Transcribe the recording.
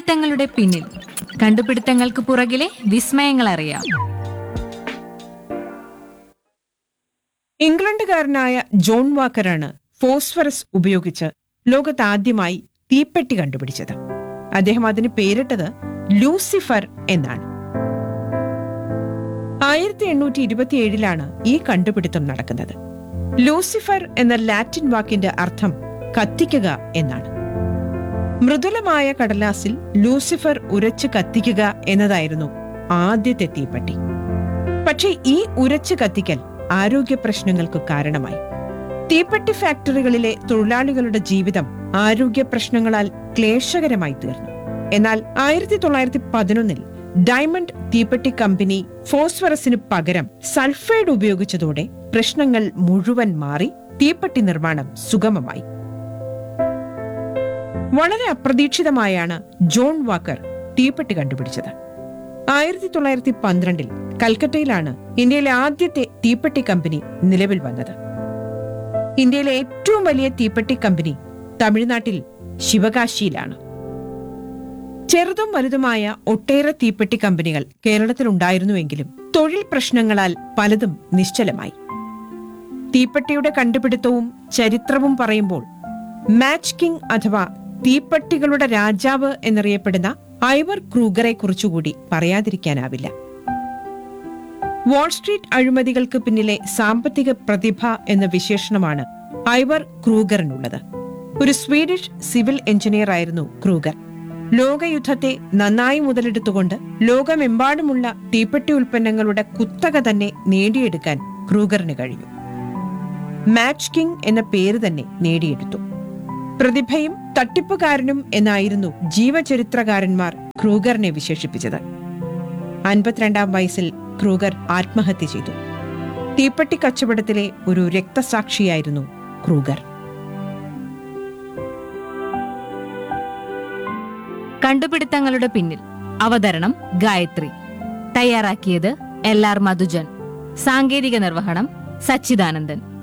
കണ്ടുപിടുത്തങ്ങളുടെ പിന്നിൽ കണ്ടുപിടുത്തങ്ങൾക്ക് പുറകിലെ വിസ്മയങ്ങൾ അറിയാം ഇംഗ്ലണ്ടുകാരനായ ജോൺ വാക്കറാണ് ഫോസ്ഫറസ് ഉപയോഗിച്ച് ലോകത്താദ്യമായി തീപ്പെട്ടി കണ്ടുപിടിച്ചത് അദ്ദേഹം അതിന് പേരിട്ടത് ലൂസിഫർ എന്നാണ് ആയിരത്തി എണ്ണൂറ്റി ഇരുപത്തിയേഴിലാണ് ഈ കണ്ടുപിടുത്തം നടക്കുന്നത് ലൂസിഫർ എന്ന ലാറ്റിൻ വാക്കിന്റെ അർത്ഥം കത്തിക്കുക എന്നാണ് മൃദുലമായ കടലാസിൽ ലൂസിഫർ ഉരച്ച് കത്തിക്കുക എന്നതായിരുന്നു ആദ്യത്തെ തീപ്പെട്ടി പക്ഷേ ഈ ഉരച്ച് കത്തിക്കൽ ആരോഗ്യ പ്രശ്നങ്ങൾക്ക് കാരണമായി തീപ്പെട്ടി ഫാക്ടറികളിലെ തൊഴിലാളികളുടെ ജീവിതം ആരോഗ്യ പ്രശ്നങ്ങളാൽ ക്ലേശകരമായി തീർന്നു എന്നാൽ ആയിരത്തി തൊള്ളായിരത്തി പതിനൊന്നിൽ ഡയമണ്ട് തീപ്പെട്ടി കമ്പനി ഫോസ്ഫറസിന് പകരം സൾഫൈഡ് ഉപയോഗിച്ചതോടെ പ്രശ്നങ്ങൾ മുഴുവൻ മാറി തീപ്പെട്ടി നിർമ്മാണം സുഗമമായി വളരെ അപ്രതീക്ഷിതമായാണ് ജോൺ വാക്കർ തീപ്പെട്ടി കണ്ടുപിടിച്ചത് ആയിരത്തി തൊള്ളായിരത്തി പന്ത്രണ്ടിൽ കൽക്കട്ടയിലാണ് ഇന്ത്യയിലെ ആദ്യത്തെ തീപ്പെട്ടി കമ്പനി നിലവിൽ വന്നത് ഇന്ത്യയിലെ ഏറ്റവും വലിയ തീപ്പെട്ടി കമ്പനി തമിഴ്നാട്ടിൽ ശിവകാശിയിലാണ് ചെറുതും വലുതുമായ ഒട്ടേറെ തീപ്പെട്ടി കമ്പനികൾ കേരളത്തിലുണ്ടായിരുന്നുവെങ്കിലും തൊഴിൽ പ്രശ്നങ്ങളാൽ പലതും നിശ്ചലമായി തീപ്പെട്ടിയുടെ കണ്ടുപിടുത്തവും ചരിത്രവും പറയുമ്പോൾ മാച്ച് കിങ് അഥവാ തീപ്പെട്ടികളുടെ രാജാവ് എന്നറിയപ്പെടുന്ന ഐവർ ക്രൂഗറെ കുറിച്ചുകൂടി പറയാതിരിക്കാനാവില്ല വാൾസ്ട്രീറ്റ് അഴിമതികൾക്ക് പിന്നിലെ സാമ്പത്തിക പ്രതിഭ എന്ന വിശേഷണമാണ് ഐവർ ക്രൂഗറിനുള്ളത് ഒരു സ്വീഡിഷ് സിവിൽ എഞ്ചിനീയർ ആയിരുന്നു ക്രൂഗർ ലോകയുദ്ധത്തെ നന്നായി മുതലെടുത്തുകൊണ്ട് ലോകമെമ്പാടുമുള്ള തീപ്പെട്ടി ഉൽപ്പന്നങ്ങളുടെ കുത്തക തന്നെ നേടിയെടുക്കാൻ ക്രൂഗറിന് കഴിഞ്ഞു മാച്ച് കിങ് എന്ന പേര് തന്നെ നേടിയെടുത്തു പ്രതിഭയും തട്ടിപ്പുകാരനും എന്നായിരുന്നു ജീവചരിത്രകാരന്മാർ ക്രൂഗറിനെ വിശേഷിപ്പിച്ചത് അൻപത്തിരണ്ടാം വയസ്സിൽ ക്രൂഗർ ആത്മഹത്യ ചെയ്തു തീപ്പെട്ടി കച്ചവടത്തിലെ ഒരു രക്തസാക്ഷിയായിരുന്നു ക്രൂഗർ കണ്ടുപിടുത്തങ്ങളുടെ പിന്നിൽ അവതരണം ഗായത്രി തയ്യാറാക്കിയത് എൽ ആർ മധുജൻ സാങ്കേതിക നിർവഹണം സച്ചിദാനന്ദൻ